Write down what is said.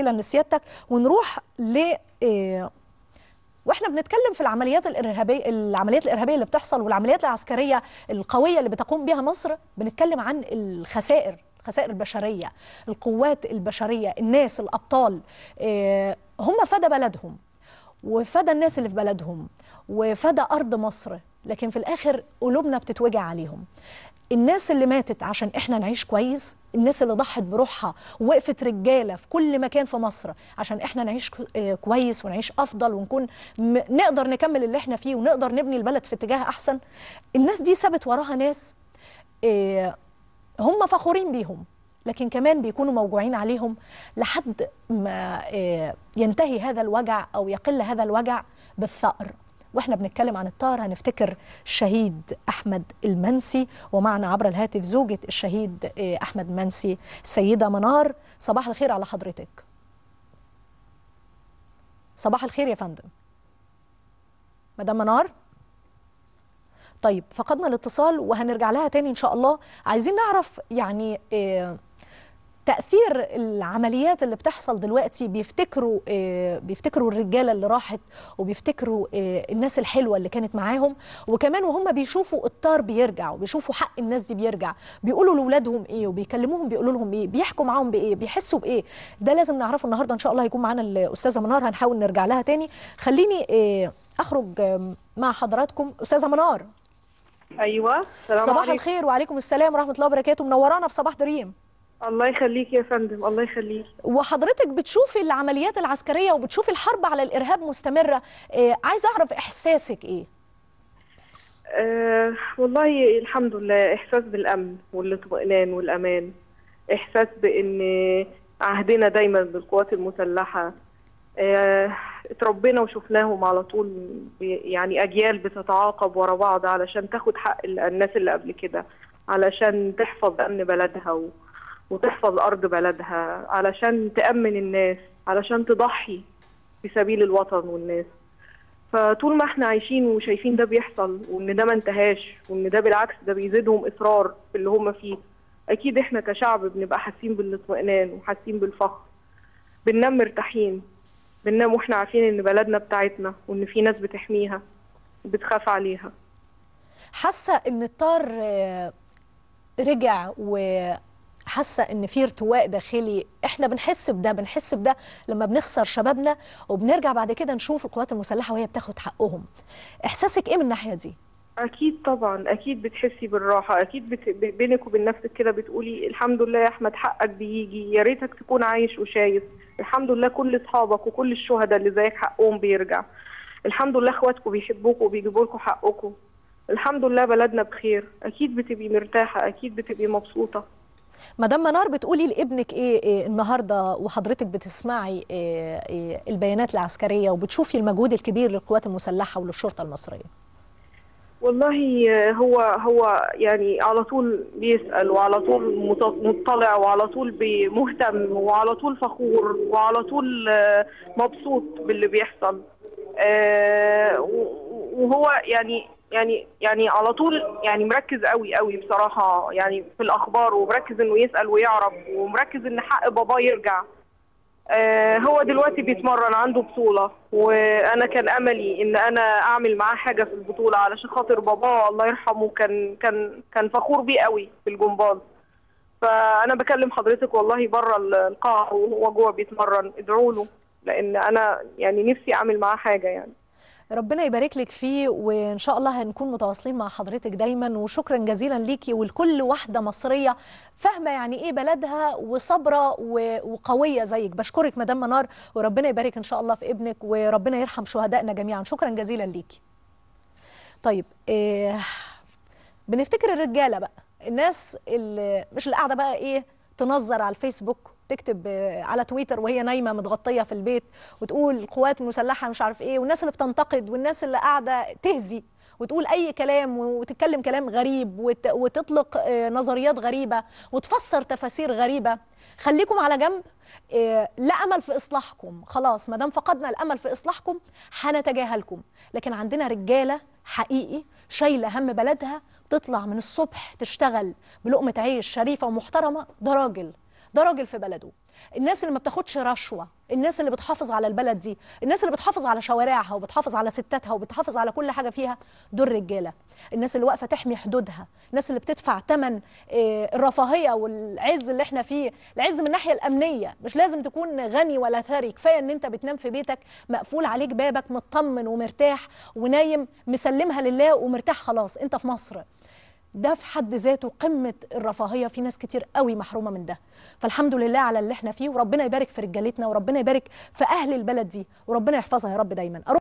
لسيادتك ونروح ل آه، واحنا بنتكلم في العمليات الارهابيه العمليات الارهابيه اللي بتحصل والعمليات العسكريه القويه اللي بتقوم بها مصر بنتكلم عن الخسائر الخسائر البشريه القوات البشريه الناس الابطال آه، هم فدى بلدهم وفدى الناس اللي في بلدهم وفدى ارض مصر لكن في الاخر قلوبنا بتتوجع عليهم الناس اللي ماتت عشان احنا نعيش كويس الناس اللي ضحت بروحها ووقفت رجاله في كل مكان في مصر عشان احنا نعيش ك- آه، كويس ونعيش افضل ونكون م- نقدر نكمل اللي احنا فيه ونقدر نبني البلد في اتجاه احسن الناس دي سابت وراها ناس آه، هم فخورين بيهم لكن كمان بيكونوا موجوعين عليهم لحد ما آه، ينتهي هذا الوجع او يقل هذا الوجع بالثأر واحنا بنتكلم عن الطار هنفتكر الشهيد احمد المنسي ومعنا عبر الهاتف زوجة الشهيد آه، احمد منسي السيده منار صباح الخير على حضرتك صباح الخير يا فندم مدام منار طيب فقدنا الاتصال وهنرجع لها تاني ان شاء الله عايزين نعرف يعني آه، تأثير العمليات اللي بتحصل دلوقتي بيفتكروا آه، بيفتكروا الرجالة اللي راحت وبيفتكروا آه، الناس الحلوة اللي كانت معاهم وكمان وهم بيشوفوا الطار بيرجع وبيشوفوا حق الناس دي بيرجع بيقولوا لأولادهم إيه وبيكلموهم بيقولوا لهم إيه بيحكوا معاهم بإيه بيحسوا بإيه ده لازم نعرفه النهاردة إن شاء الله هيكون معانا الأستاذة منار هنحاول نرجع لها تاني خليني آه، أخرج آه، مع حضراتكم أستاذة منار ايوه السلام صباح عليكم الخير وعليكم السلام ورحمة الله وبركاته منورانا في صباح دريم الله يخليك يا فندم الله يخليك وحضرتك بتشوفي العمليات العسكرية وبتشوفي الحرب على الإرهاب مستمرة إيه عايزة أعرف إحساسك إيه أه والله الحمد لله احساس بالامن والاطمئنان والامان احساس بان عهدنا دايما بالقوات المسلحه أه اتربينا وشفناهم على طول بي- يعني اجيال بتتعاقب ورا بعض علشان تاخد حق ال- الناس اللي قبل كده علشان تحفظ امن بلدها و... وتحفظ ارض بلدها علشان تامن الناس علشان تضحي في سبيل الوطن والناس فطول ما احنا عايشين وشايفين ده بيحصل وان ده ما انتهاش وان ده بالعكس ده بيزيدهم اصرار في اللي هم فيه اكيد احنا كشعب بنبقى حاسين بالاطمئنان وحاسين بالفخر بننام مرتاحين بننام واحنا عارفين ان بلدنا بتاعتنا وان في ناس بتحميها وبتخاف عليها حاسة إن الطار آه، رجع وحاسة إن في ارتواء داخلي إحنا بنحس بده بنحس بده لما بنخسر شبابنا وبنرجع بعد كده نشوف القوات المسلحة وهي بتاخد حقهم إحساسك إيه من الناحية دي؟ اكيد طبعا اكيد بتحسي بالراحه اكيد بت... ب- بينك وبين نفسك كده بتقولي الحمد لله يا احمد حقك بيجي يا ريتك تكون عايش وشايف الحمد لله كل اصحابك وكل الشهداء اللي زيك حقهم بيرجع الحمد لله اخواتكم بيحبوكوا وبيجيبوا لكم حقكم الحمد لله بلدنا بخير اكيد بتبقي مرتاحه اكيد بتبقي مبسوطه مدام منار بتقولي لابنك إيه, إيه النهاردة وحضرتك بتسمعي إيه إيه البيانات العسكرية وبتشوفي المجهود الكبير للقوات المسلحة وللشرطة المصرية والله هو هو يعني على طول بيسأل وعلى طول مط- مطلع وعلى طول بي- مهتم وعلى طول فخور وعلى طول آه، مبسوط باللي بيحصل آه، و- وهو يعني يعني يعني على طول يعني مركز قوي قوي بصراحة يعني في الأخبار ومركز إنه يسأل ويعرف ومركز إن حق باباه يرجع آه، هو دلوقتي بيتمرن عنده بطولة وأنا كان أملي إن أنا أعمل معاه حاجة في البطولة علشان خاطر باباه الله يرحمه كان كان كان فخور بيه قوي في الجمباز فأنا بكلم حضرتك والله بره القاعة وهو جوه بيتمرن ادعوا له لأن أنا يعني نفسي أعمل معاه حاجة يعني ربنا يبارك لك فيه وإن شاء الله هنكون متواصلين مع حضرتك دايما وشكرا جزيلا ليكي ولكل واحدة مصرية فاهمة يعني إيه بلدها وصبرة و- وقوية زيك بشكرك مدام منار وربنا يبارك إن شاء الله في ابنك وربنا يرحم شهدائنا جميعا شكرا جزيلا ليكي طيب إيه بنفتكر الرجالة بقى الناس اللي مش اللي قاعدة بقى إيه تنظر على الفيسبوك تكتب آه، على تويتر وهي نايمه متغطيه في البيت وتقول القوات المسلحه مش عارف ايه والناس اللي بتنتقد والناس اللي قاعده تهزي وتقول اي كلام وتتكلم كلام غريب وت- وتطلق آه، نظريات غريبه وتفسر تفاسير غريبه خليكم على جنب آه، لا امل في اصلاحكم خلاص ما دام فقدنا الامل في اصلاحكم هنتجاهلكم لكن عندنا رجاله حقيقي شايله هم بلدها تطلع من الصبح تشتغل بلقمه عيش شريفه ومحترمه ده راجل ده راجل في بلده الناس اللي ما بتاخدش رشوه الناس اللي بتحافظ على البلد دي الناس اللي بتحافظ على شوارعها وبتحافظ على ستاتها وبتحافظ على كل حاجه فيها دول رجاله الناس اللي واقفه تحمي حدودها الناس اللي بتدفع ثمن الرفاهيه والعز اللي احنا فيه العز من الناحيه الامنيه مش لازم تكون غني ولا ثري كفايه ان انت بتنام في بيتك مقفول عليك بابك مطمن ومرتاح ونايم مسلمها لله ومرتاح خلاص انت في مصر ده في حد ذاته قمة الرفاهية في ناس كتير قوي محرومة من ده فالحمد لله على اللي احنا فيه وربنا يبارك في رجالتنا وربنا يبارك في أهل البلد دي وربنا يحفظها يا رب دايما